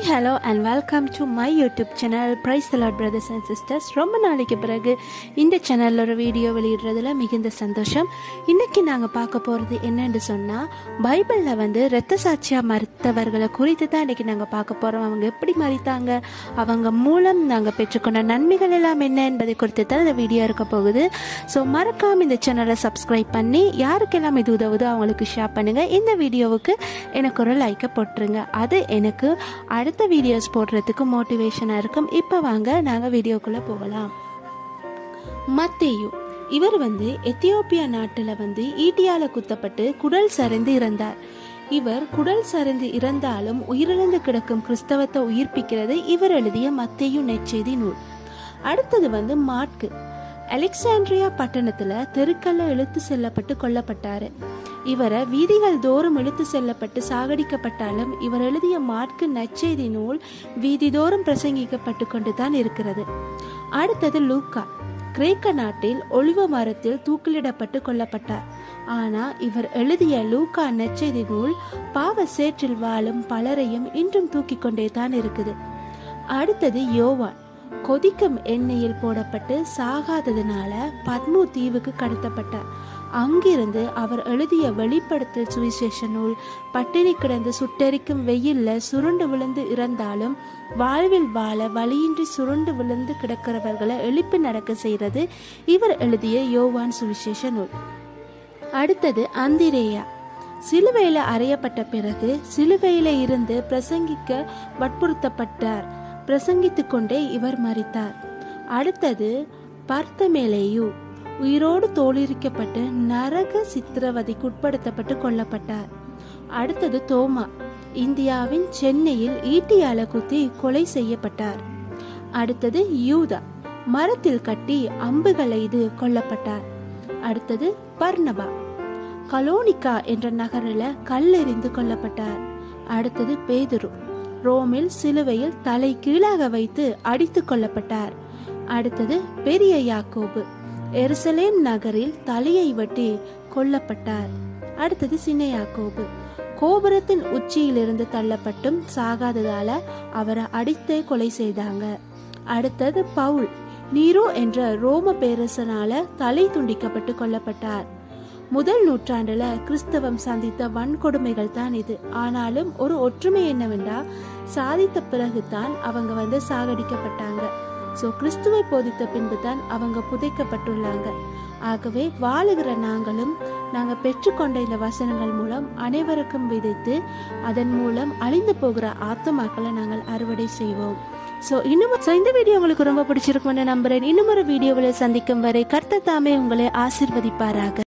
hi hello and welcome to my YouTube channel பிரைஸ் தலாட் brothers and sisters ரொம்ப நாளைக்கு பிறகு இந்த சேனலில் ஒரு வீடியோ வெளியிடுறதுல மிகுந்த சந்தோஷம் இன்னைக்கு நாங்கள் பார்க்க போகிறது என்னன்னு சொன்னால் பைபிளில் வந்து இரத்த சாட்சியாக மறுத்தவர்களை குறித்து தான் இன்னைக்கு நாங்கள் பார்க்க போகிறோம் அவங்க எப்படி மறித்தாங்க அவங்க மூலம் நாங்கள் பெற்றுக்கொண்ட நன்மைகள் எல்லாம் என்ன என்பதை குறித்து தான் இந்த வீடியோ இருக்க போகுது ஸோ மறக்காம இந்த சேனலை சப்ஸ்கிரைப் பண்ணி யாருக்கெல்லாம் இது உதவுதோ அவங்களுக்கு ஷேர் பண்ணுங்கள் இந்த வீடியோவுக்கு எனக்கு ஒரு லைக்கை போட்டுருங்க அது எனக்கு அடுத்த வீடியோஸ் போடுறதுக்கு மோட்டிவேஷனாக இருக்கும் இப்போ வாங்க நாங்கள் வீடியோக்குள்ளே போகலாம் மத்தேயு இவர் வந்து எத்தியோப்பியா நாட்டில் வந்து ஈட்டியால குத்தப்பட்டு குடல் சரிந்து இறந்தார் இவர் குடல் சரிந்து இறந்தாலும் உயிரிழந்து கிடக்கும் கிறிஸ்தவத்தை உயிர்ப்பிக்கிறது இவர் எழுதிய மத்தேயு நெச்செய்தி நூல் அடுத்தது வந்து மாட்கு அலெக்சாண்ட்ரியா பட்டணத்துல தெருக்கல்ல இழுத்து செல்லப்பட்டு கொல்லப்பட்டாரு இவரை வீதிகள் தோறும் இழுத்து செல்லப்பட்டு சாகடிக்கப்பட்டாலும் இவர் எழுதிய மாட்கு நற்செய்தி நூல் வீதிதோறும் பிரசங்கிக்கப்பட்டு கொண்டு தான் இருக்கிறது அடுத்தது லூக்கா கிரேக்க நாட்டில் ஒளிவ மரத்தில் தூக்கிலிடப்பட்டு கொல்லப்பட்டார் ஆனா இவர் எழுதிய லூக்கா நற்செய்தி நூல் பாவ சேற்றில் வாழும் பலரையும் இன்றும் தூக்கி கொண்டே தான் இருக்குது அடுத்தது யோவான் கொதிக்கும் எண்ணெயில் போடப்பட்டு சாகாததுனால பத்மு தீவுக்கு கடத்தப்பட்டார் அங்கிருந்து அவர் எழுதிய வெளிப்படுத்தல் சுவிசேஷ நூல் பட்டினி கிடந்து சுட்டெரிக்கும் வெயில்ல சுருண்டு விழுந்து இறந்தாலும் வாழ்வில் வாழ வழியின்றி சுருண்டு விழுந்து கிடக்கிறவர்களை எழுப்பி நடக்க செய்கிறது இவர் எழுதிய யோவான் சுவிசேஷ நூல் அடுத்தது அந்திரேயா சிலுவையில அறையப்பட்ட பிறகு சிலுவையில இருந்து பிரசங்கிக்க வற்புறுத்தப்பட்டார் பிரசங்கித்து கொண்டே இவர் மறித்தார் அடுத்தது பர்த்தமேலேயு உயிரோடு தோலிரிக்கப்பட்டு நரக சித்திரவதைக்கு உட்படுத்தப்பட்டு கொல்லப்பட்டார் அடுத்தது தோமா இந்தியாவின் சென்னையில் ஈட்டியால குத்தி கொலை செய்யப்பட்டார் அடுத்தது யூதா மரத்தில் கட்டி அம்புகள் எய்து கொல்லப்பட்டார் அடுத்தது பர்ணபா கலோனிகா என்ற நகரில் கல்லெறிந்து கொல்லப்பட்டார் அடுத்தது பேதுரு ரோமில் சிலுவையில் தலை கீழாக வைத்து அடித்து கொல்லப்பட்டார் அடுத்தது பெரிய யாக்கோபு எருசலேம் நகரில் தலையை வெட்டி கொல்லப்பட்டார் அடுத்தது சின்ன யாக்கோபு கோபுரத்தின் உச்சியிலிருந்து தள்ளப்பட்டும் சாகாததால அவரை அடித்தே கொலை செய்தாங்க அடுத்தது பவுல் நீரோ என்ற ரோம பேரரசனால தலை துண்டிக்கப்பட்டு கொல்லப்பட்டார் முதல் நூற்றாண்டுல கிறிஸ்தவம் சந்தித்த வன்கொடுமைகள் தான் இது ஆனாலும் ஒரு ஒற்றுமை என்னவென்றா சாதித்த பிறகுதான் அவங்க வந்து சாகடிக்கப்பட்டாங்க ஸோ கிறிஸ்துவை போதித்த பின்பு தான் அவங்க புதைக்கப்பட்டுள்ளாங்க ஆகவே வாழுகிற நாங்களும் நாங்கள் பெற்றுக்கொண்ட இந்த வசனங்கள் மூலம் அனைவருக்கும் விதைத்து அதன் மூலம் அழிந்து போகிற ஆத்மாக்களை நாங்கள் அறுவடை செய்வோம் ஸோ இன்னும் ஸோ இந்த வீடியோ உங்களுக்கு ரொம்ப பிடிச்சிருக்கும்னு நம்புறேன் இன்னும் ஒரு வீடியோவில் சந்திக்கும் வரை கர்த்தர் தாமே உங்களை ஆசிர்வதிப்பாராக